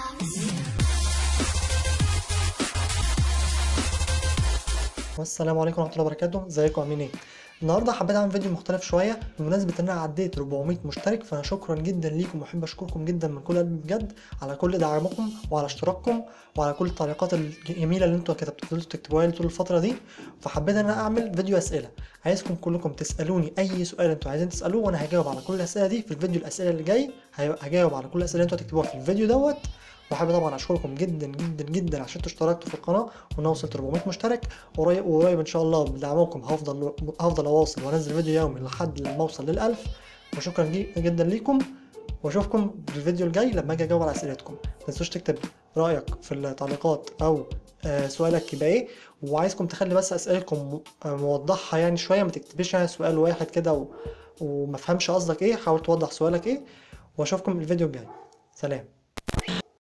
والسلام عليكم ورحمه الله وبركاته ازيكم عاملين ايه النهارده حبيت اعمل فيديو مختلف شويه بمناسبه ان انا عديت 400 مشترك فانا شكرا جدا ليكم واحب اشكركم جدا من كل قلبي بجد على كل دعمكم وعلى اشتراككم وعلى كل التعليقات الجميله اللي انتوا كتبتوا تكتبوها لي طول الفتره دي فحبيت ان انا اعمل فيديو اسئله عايزكم كلكم تسالوني اي سؤال انتوا عايزين تسالوه وانا هجاوب على كل الاسئله دي في الفيديو الاسئله اللي جاي هجاوب على كل الاسئله اللي انتوا هتكتبوها في الفيديو دوت وحابب طبعا اشكركم جدا جدا جدا عشان اشتركتوا في القناه وانا وصلت 400 مشترك قريب وقريب ان شاء الله بدعمكم هفضل هفضل اواصل وانزل فيديو يومي لحد لما اوصل لل1000 وشكرا جدا ليكم واشوفكم في الفيديو الجاي لما اجي اجاوب على اسئلتكم ما تنسوش تكتب رايك في التعليقات او آه سؤالك يبقى ايه وعايزكم تخلي بس اسئلتكم موضحها يعني شويه ما تكتبش يعني سؤال واحد كده و... وما فهمش قصدك ايه حاول توضح سؤالك ايه واشوفكم الفيديو الجاي سلام